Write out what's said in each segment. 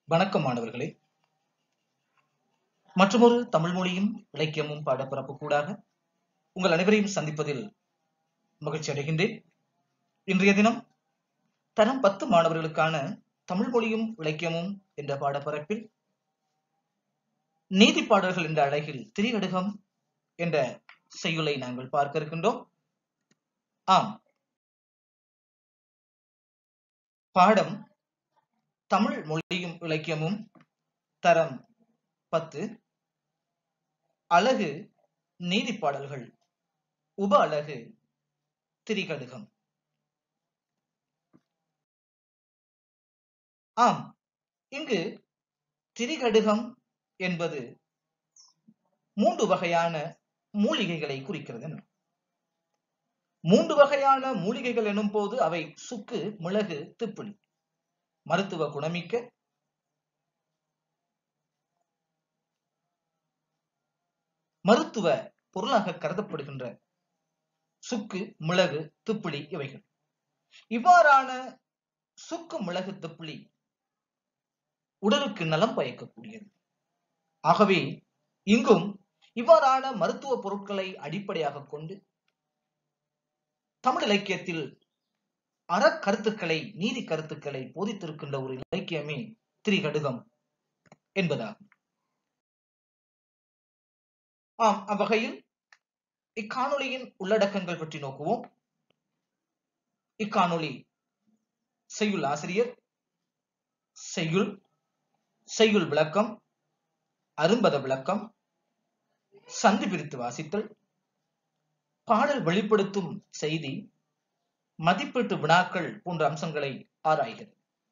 வணக்கம் மாணவர்களே மற்றொரு தமிழ் மொழியும் இலக்கியமும் பாடப்பரப்பு கூடாக உங்கள் அனைவரையும் சந்திப்பதில் மகிழ்ச்சி அடைகின்றேன் இன்றைய தினம் தரம் பத்து மாணவர்களுக்கான தமிழ் மொழியும் இலக்கியமும் என்ற பாடப்பரப்பில் நீதி பாடல்கள் என்ற அழகில் திரிகடுகம் என்ற செய்யுளை நாங்கள் பார்க்க இருக்கின்றோம் ஆம் பாடம் தமிழ் மொழியும் இலக்கியமும் தரம் பத்து அழகு நீதி பாடல்கள் உப அழகு திரிகடுகம் ஆம் இங்கு திரிகடுகம் என்பது மூன்று வகையான மூலிகைகளை குறிக்கிறது மூன்று வகையான மூலிகைகள் எனும் போது அவை சுக்கு மிளகு திப்பிலி மருத்துவ குணமிக்க மருத்துவ பொருளாக கருதப்படுகின்ற சுக்கு மிளகு திப்பிலி இவைகள் இவ்வாறான சுக்கு மிளகு திப்பிலி உடலுக்கு நலம் பயக்கக்கூடியது ஆகவே இங்கும் இவ்வாறான மருத்துவ பொருட்களை அடிப்படையாக கொண்டு தமிழ் இலக்கியத்தில் அறக்கருத்துக்களை நீதி கருத்துக்களை போதித்திருக்கின்ற ஒரு இலக்கியமே திரிகடுகம் என்பதாகும் ஆம் அவ்வகையில் இக்காணொளியின் உள்ளடக்கங்கள் பற்றி நோக்குவோம் இக்காணொளி செய்யுள் ஆசிரியர் செய்யுள் செய்யுள் விளக்கம் அரும்பத விளக்கம் சந்தி பிரித்து வாசித்தல் பாடல் வெளிப்படுத்தும் செய்தி மதிப்பீட்டு வினாக்கள் போன்ற அம்சங்களை ஆராய்கிறது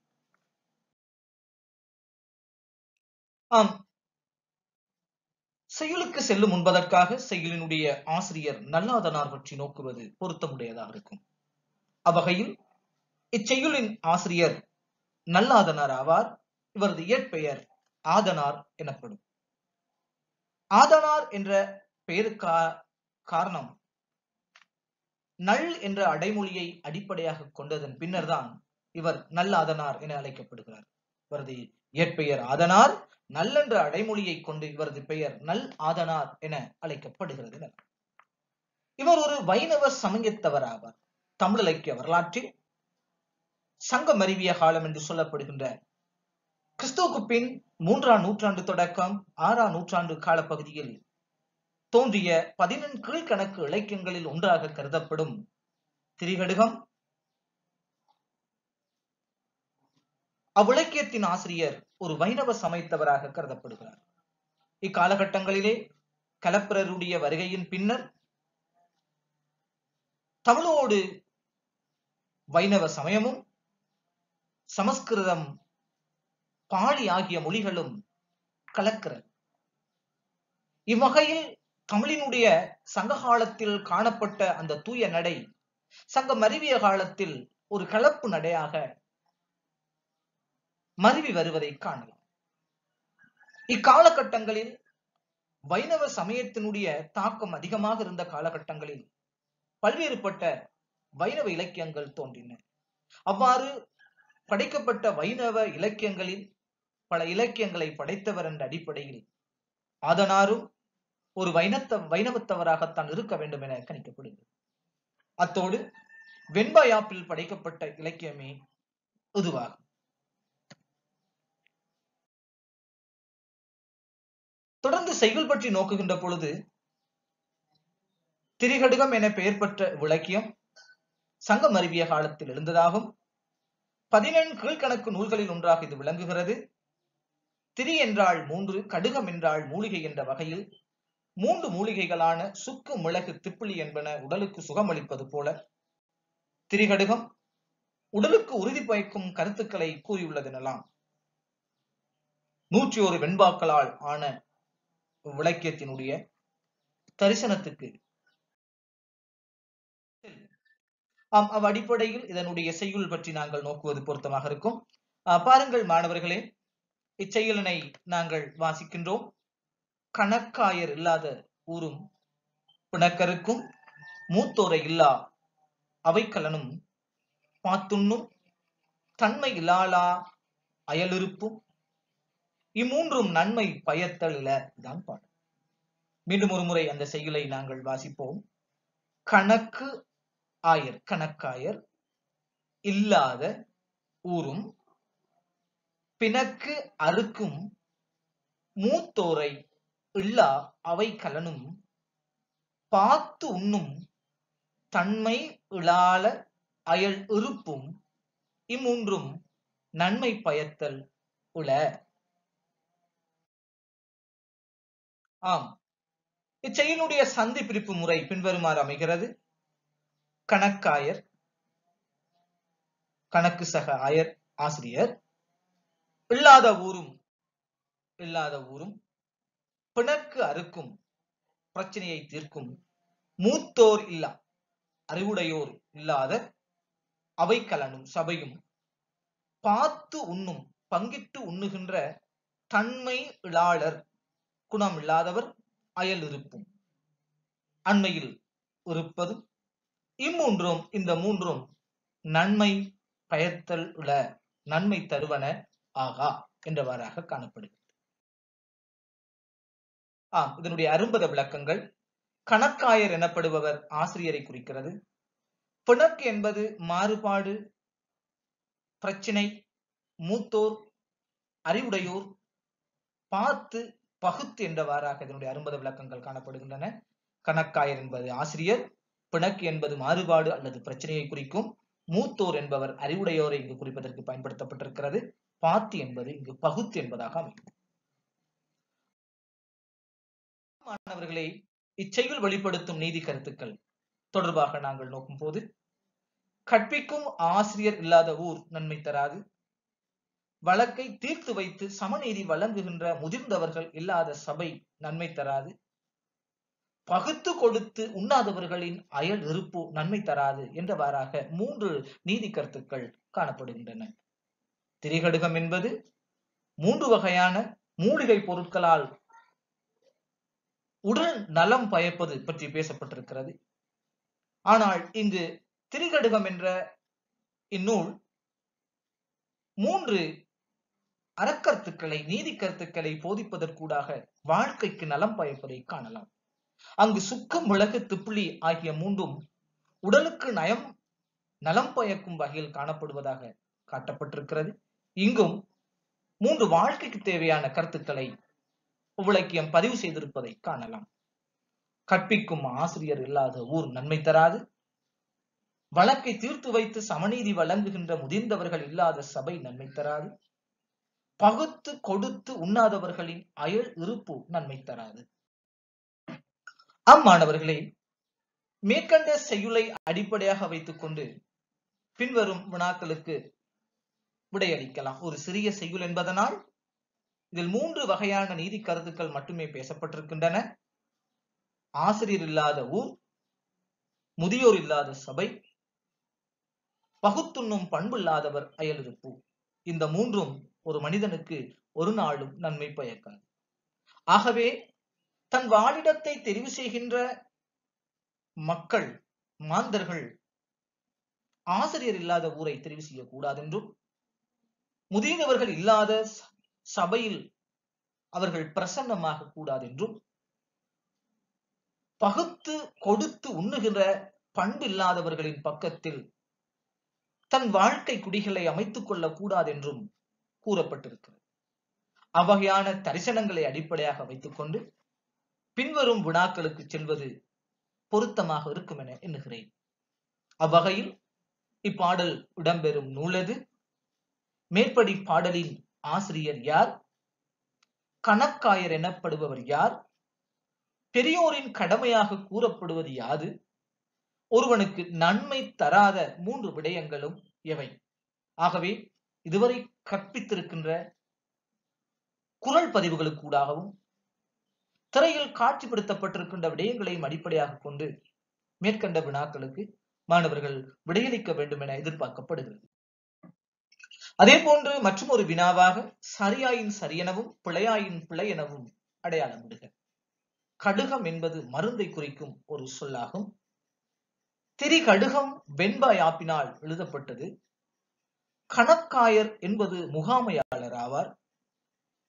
ஆம் செயலுக்கு செல்லும் முன்பதற்காக செயலினுடைய ஆசிரியர் நல்லாதனார் பற்றி நோக்குவது பொருத்தமுடையதாக இருக்கும் அவ்வகையில் இச்செயலின் ஆசிரியர் நல்லாதனார் ஆவார் இவரது இயற்பெயர் ஆதனார் எனப்படும் ஆதனார் என்ற பெயருக்கா காரணம் நல் என்ற அடைமொழியை அடிப்படையாக கொண்டதன் பின்னர்தான் இவர் நல்லாதனார் என அழைக்கப்படுகிறார் இவரது இயற்பெயர் ஆதனார் நல்லென்ற அடைமொழியை கொண்டு இவரது பெயர் நல் ஆதனார் என அழைக்கப்படுகிறது இவர் ஒரு வைணவ சமயத்தவர் ஆவார் தமிழ் இலக்கிய வரலாற்றில் சங்கம் அறிவிய காலம் என்று சொல்லப்படுகின்ற கிறிஸ்துவுக்கு பின் மூன்றாம் நூற்றாண்டு தொடக்கம் ஆறாம் நூற்றாண்டு காலப்பகுதியில் தோன்றிய பதினெண் கீழ்கணக்கு இலக்கியங்களில் ஒன்றாக கருதப்படும் திரிகடுகம் அவ்விலக்கியத்தின் ஆசிரியர் ஒரு வைணவ சமைத்தவராக கருதப்படுகிறார் இக்காலகட்டங்களிலே கலப்பிரருடைய வருகையின் பின்னர் தமிழோடு வைணவ சமயமும் சமஸ்கிருதம் பாலி ஆகிய மொழிகளும் கலக்கிறது இவ்வகையில் தமிழினுடைய சங்க காலத்தில் காணப்பட்ட அந்த தூய நடை சங்க மருவிய காலத்தில் ஒரு கலப்பு நடையாக மருவி வருவதை காணலாம் இக்காலகட்டங்களில் வைணவ சமயத்தினுடைய தாக்கம் அதிகமாக இருந்த காலகட்டங்களில் பல்வேறுபட்ட வைணவ இலக்கியங்கள் தோன்றின அவ்வாறு படைக்கப்பட்ட வைணவ இலக்கியங்களில் பல இலக்கியங்களை படைத்தவர் என்ற அடிப்படையில் ஆதனாரும் ஒரு வைணத்த வைணவத்தவராகத்தான் இருக்க வேண்டும் என கணிக்கப்படுகிறது அத்தோடு வெண்பாயாப்பில் படைக்கப்பட்ட இலக்கியமே இதுவாகும் தொடர்ந்து செய்கள் பற்றி நோக்குகின்ற பொழுது திரிகடுகம் என பெயர் பெற்ற விளக்கியம் சங்கம் அறிவிய காலத்தில் எழுந்ததாகும் பதினெண் கீழ்கணக்கு நூல்களில் ஒன்றாக இது விளங்குகிறது திரி என்றால் மூன்று கடுகம் என்றால் மூலிகை என்ற வகையில் மூன்று மூலிகைகளான சுக்கு மிளகு திப்பிலி என்பன உடலுக்கு சுகமளிப்பது போல திரிகடுகம் உடலுக்கு உறுதி பயக்கும் கருத்துக்களை கூறியுள்ளதெனலாம் நூற்றி ஒரு வெண்பாக்களால் ஆன விளக்கியத்தினுடைய தரிசனத்துக்கு ஆம் அவ் அடிப்படையில் இதனுடைய செய்யுள் பற்றி நாங்கள் நோக்குவது பொருத்தமாக இருக்கும் பாருங்கள் மாணவர்களே இச்செயலினை நாங்கள் வாசிக்கின்றோம் கணக்காயர் இல்லாத ஊரும் பிணக்கருக்கும் மூத்தோரை இல்லா அவைக்கலனும் பாத்துண்ணும் தன்மை இலாலா அயலிருப்பும் இம்மூன்றும் நன்மை பயத்தல் இல தான் பாடல் மீண்டும் ஒரு முறை அந்த செய்யுளை நாங்கள் வாசிப்போம் கணக்கு ஆயர் கணக்காயர் இல்லாத ஊரும் பிணக்கு அறுக்கும் மூத்தோரை இல்லா அவை கலனும் பார்த்து உண்ணும் தன்மை இழால அயல் இருப்பும் இம்மூன்றும் நன்மை பயத்தல் உள ஆம் இச்செயலுடைய சந்தி பிரிப்பு முறை பின்வருமாறு அமைகிறது கணக்காயர் கணக்கு சக ஆயர் ஆசிரியர் இல்லாத ஊரும் இல்லாத ஊரும் பிணக்கு அறுக்கும் பிரச்சனையை தீர்க்கும் மூத்தோர் இல்லா அறிவுடையோர் இல்லாத அவை கலனும் சபையும் பார்த்து உண்ணும் பங்கிட்டு உண்ணுகின்ற தன்மை இளாளர் குணம் இல்லாதவர் அயல் இருப்பும் அண்மையில் இருப்பதும் இம்மூன்றும் இந்த மூன்றும் நன்மை பயத்தல் உள்ள நன்மை தருவன ஆகா என்றவாறாக காணப்படுகிறது ஆம் இதனுடைய அரும்பத விளக்கங்கள் கணக்காயர் எனப்படுபவர் ஆசிரியரை குறிக்கிறது பிணக்கு என்பது மாறுபாடு பிரச்சினை மூத்தோர் அறிவுடையோர் பார்த்து பகுத்து என்றவாறாக இதனுடைய அரும்பத விளக்கங்கள் காணப்படுகின்றன கணக்காயர் என்பது ஆசிரியர் பிணக்கு என்பது மாறுபாடு அல்லது பிரச்சனையை குறிக்கும் மூத்தோர் என்பவர் அறிவுடையோரை இங்கு குறிப்பதற்கு பயன்படுத்தப்பட்டிருக்கிறது பாத்தி என்பது இங்கு பகுத்து என்பதாக அமையும் மாணவர்களே இச்செயல் வெளிப்படுத்தும் நீதி கருத்துக்கள் தொடர்பாக நாங்கள் நோக்கும் போது கற்பிக்கும் ஆசிரியர் இல்லாத ஊர் நன்மை தராது வழக்கை தீர்த்து வைத்து சமநீதி வழங்குகின்ற முதிர்ந்தவர்கள் இல்லாத சபை நன்மை தராது பகுத்து கொடுத்து உண்ணாதவர்களின் அயல் இருப்பு நன்மை தராது என்றவாறாக மூன்று நீதி கருத்துக்கள் காணப்படுகின்றன திரிகடுகம் என்பது மூன்று வகையான மூலிகை பொருட்களால் உடல் நலம் பயப்பது பற்றி பேசப்பட்டிருக்கிறது ஆனால் இங்கு திரிகடுகம் என்ற இந்நூல் மூன்று அறக்கருத்துக்களை நீதி கருத்துக்களை போதிப்பதற்கூடாக வாழ்க்கைக்கு நலம் பயப்பதை காணலாம் அங்கு சுக்கம் மிளகு திப்புளி ஆகிய மூன்றும் உடலுக்கு நயம் நலம் பயக்கும் வகையில் காணப்படுவதாக காட்டப்பட்டிருக்கிறது இங்கும் மூன்று வாழ்க்கைக்கு தேவையான கருத்துக்களை இவ்விளக்கியம் பதிவு செய்திருப்பதை காணலாம் கற்பிக்கும் ஆசிரியர் இல்லாத ஊர் நன்மை தராது வழக்கை தீர்த்து வைத்து சமநீதி வழங்குகின்ற முதிர்ந்தவர்கள் இல்லாத சபை நன்மை தராது பகுத்து கொடுத்து உண்ணாதவர்களின் அயல் இருப்பு நன்மை தராது அம்மாணவர்களே மேற்கண்ட செய்யுளை அடிப்படையாக வைத்துக் கொண்டு பின்வரும் வினாக்களுக்கு விடையளிக்கலாம் ஒரு சிறிய செய்யுள் என்பதனால் இதில் மூன்று வகையான நீதி கருத்துக்கள் மட்டுமே பேசப்பட்டிருக்கின்றன ஆசிரியர் இல்லாத ஊர் முதியோர் இல்லாத சபை பகுத்துண்ணும் பண்பில்லாதவர் அயலிருப்பு இந்த மூன்றும் ஒரு மனிதனுக்கு ஒரு நாளும் நன்மை பயக்காது ஆகவே தன் வாழிடத்தை தெரிவு செய்கின்ற மக்கள் மாந்தர்கள் ஆசிரியர் இல்லாத ஊரை தெரிவு செய்யக்கூடாது என்றும் முதியவர்கள் இல்லாத சபையில் அவர்கள் பிரசன்னமாக கூடாது என்றும் பகுத்து கொடுத்து உண்ணுகின்ற பண்பில்லாதவர்களின் பக்கத்தில் தன் வாழ்க்கை குடிகளை அமைத்துக் கொள்ளக் கூடாது என்றும் கூறப்பட்டிருக்கிறது அவ்வகையான தரிசனங்களை அடிப்படையாக வைத்துக் கொண்டு பின்வரும் வினாக்களுக்கு செல்வது பொருத்தமாக இருக்கும் என எண்ணுகிறேன் அவ்வகையில் இப்பாடல் இடம்பெறும் நூலது மேற்படி பாடலின் ஆசிரியர் யார் கணக்காயர் எனப்படுபவர் யார் பெரியோரின் கடமையாக கூறப்படுவது யாது ஒருவனுக்கு நன்மை தராத மூன்று விடயங்களும் எவை ஆகவே இதுவரை கற்பித்திருக்கின்ற குரல் பதிவுகளுக்கூடாகவும் திரையில் காட்சிப்படுத்தப்பட்டிருக்கின்ற விடயங்களையும் அடிப்படையாக கொண்டு மேற்கண்ட வினாக்களுக்கு மாணவர்கள் விடையளிக்க வேண்டும் என எதிர்பார்க்கப்படுகிறது அதே போன்று மற்றும் ஒரு வினாவாக சரியாயின் சரியெனவும் பிழையாயின் பிழை எனவும் அடையாளமிடுக கடுகம் என்பது மருந்தை குறிக்கும் ஒரு சொல்லாகும் திரிகடுகம் வெண்பாய் ஆப்பினால் எழுதப்பட்டது கணக்காயர் என்பது முகாமையாளர் ஆவார்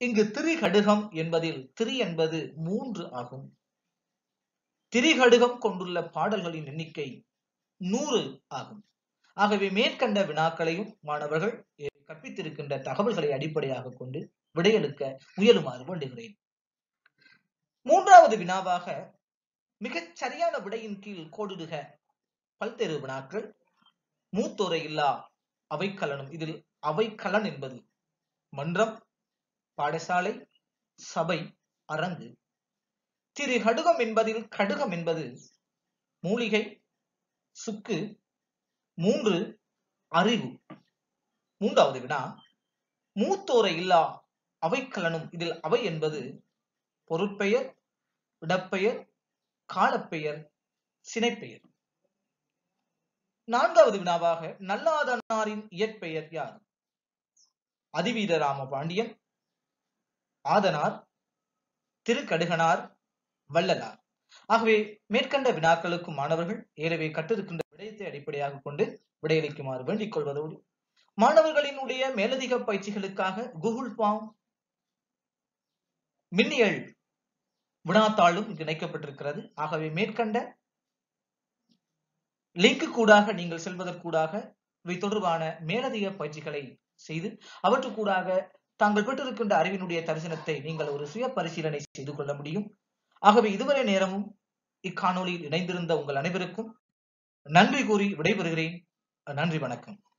இங்கு திரிகடுகம் என்பதில் திரி என்பது மூன்று ஆகும் திரிகடுகம் கொண்டுள்ள பாடல்களின் எண்ணிக்கை நூறு ஆகும் ஆகவே மேற்கண்ட வினாக்களையும் மாணவர்கள் கற்பித்திருக்கின்ற தகவல்களை அடிப்படையாக கொண்டு விடையெடுக்க முயலுமாறு வேண்டுகிறேன் மூன்றாவது வினாவாக மிகச் சரியான விடையின் கீழ் கோடிடுக பல்தேர்வு வினாக்கள் மூத்தோரை இல்லா அவைக்கலனும் இதில் அவைக்கலன் என்பது மன்றம் பாடசாலை சபை அரங்கு திரு கடுகம் என்பதில் கடுகம் என்பது மூலிகை சுக்கு மூன்று அறிவு மூன்றாவது வினா மூத்தோரை இல்லா அவைக்கலனும் இதில் அவை என்பது பொருட்பெயர் இடப்பெயர் காலப்பெயர் சினைப்பெயர் நான்காவது வினாவாக நல்லாதனாரின் இயற்பெயர் யார் அதிவீரராம பாண்டியன் ஆதனார் திருக்கடுகனார் வள்ளலார் ஆகவே மேற்கண்ட வினாக்களுக்கும் மாணவர்கள் ஏறவே கற்றிருக்கின்ற விடயத்தை அடிப்படையாக கொண்டு விடையளிக்குமாறு வேண்டிக் கொள்வதோடு மாணவர்களினுடைய மேலதிக பயிற்சிகளுக்காக கூகுள் ஃபார்ம் மின்னியல் வினாத்தாளும் இங்கு இணைக்கப்பட்டிருக்கிறது ஆகவே மேற்கண்ட லிங்க் கூடாக நீங்கள் செல்வதற்கூடாக இவை தொடர்பான மேலதிக பயிற்சிகளை செய்து அவற்றுக்கூடாக தாங்கள் பெற்றிருக்கின்ற அறிவினுடைய தரிசனத்தை நீங்கள் ஒரு சுய பரிசீலனை செய்து கொள்ள முடியும் ஆகவே இதுவரை நேரமும் இக்காணொலியில் இணைந்திருந்த உங்கள் அனைவருக்கும் நன்றி கூறி விடைபெறுகிறேன் நன்றி வணக்கம்